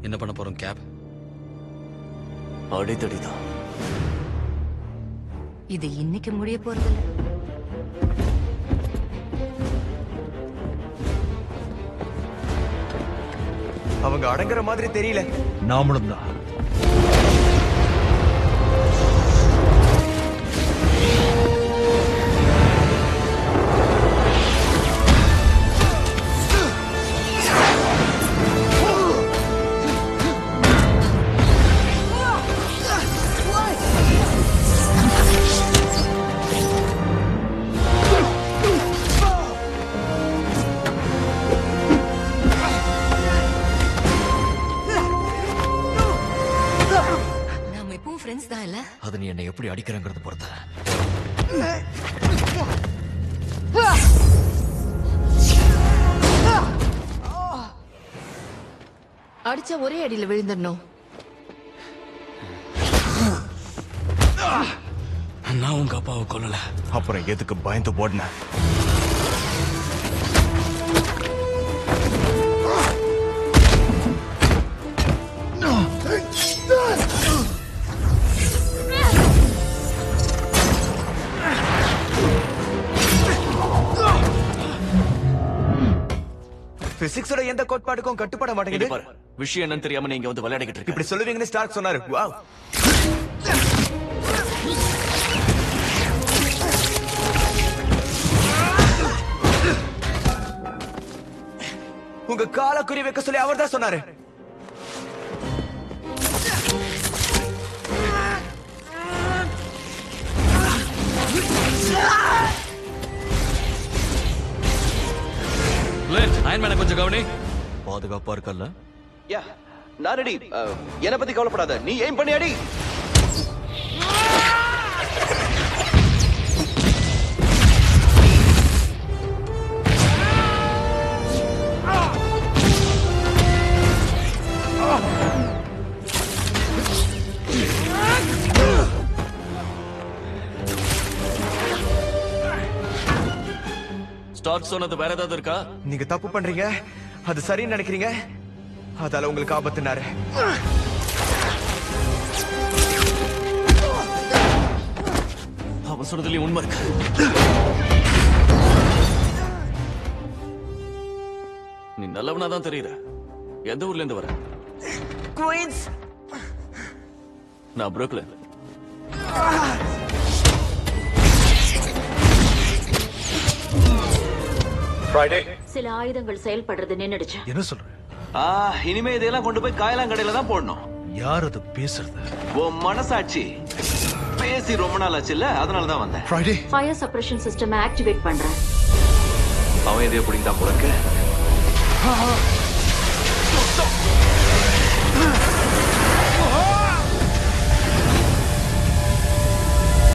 என்ன பண்ண போறோம் கேப் அடித்தடிதான் இது இன்னைக்கு முடிய போறதில்ல அவங்க அடங்குற மாதிரி தெரியல நாமளும் தான் நாம இப்பவும் ஃப்ரெண்ட்ஸ் தான் இல்ல அது நீ என்னை எப்படி அடிக்கிறங்கிறது பொறுத்த அடிச்சா ஒரே அடியில விழுந்துடணும் நான் உங்க அப்பாவை கொல்லல அப்புறம் எதுக்கு பயந்து ஓடின பிசிக்ஸோட எந்த கோட்பாடுக்கும் கட்டுப்பட இது மாட்டேங்குது பாரு விஷயம் என்னன்னு தெரியாம நீங்க வந்து விளையாடிக்கிட்டு இருக்க இப்படி சொல்லுவீங்கன்னு ஸ்டார்க் சொன்னாரு வாவ் உங்க கால குறி வைக்க சொல்லி அவர்தான் சொன்னாரு அயன்மேனை கொஞ்சம் கவனி பாதுகாப்பா இருக்கல்ல யா நான் ரெடி என்ன பத்தி கவலைப்படாத நீ எய்ம் பண்ணி அடி ஸ்டார்க் சொன்னது வேற ஏதாவது இருக்கா நீங்க தப்பு பண்றீங்க அது சரின்னு நினைக்கிறீங்க அதால உங்களுக்கு ஆபத்துனாரு அவன் சொல்றதுலயும் உண்மை இருக்கு நீ நல்லவனா தான் தெரியுற எந்த ஊர்ல இருந்து வர குயின்ஸ் நான் புரோக்லின் சில ஆயுதங்கள் செயல்படுறது நின்னுடுச்சு என்ன சொல்ற ஆ இனிமே இதெல்லாம் கொண்டு போய் காயலாங்கடையில தான் போடணும் யார் அது பேசுறது உன் மனசாட்சி பேசி ரொம்ப நாள் ஆச்சுல்ல அதனால தான் வந்தேன் Friday fire suppression system activate பண்றேன் அவன் எதையோ பிடிக்கிட்டான் போலக்கு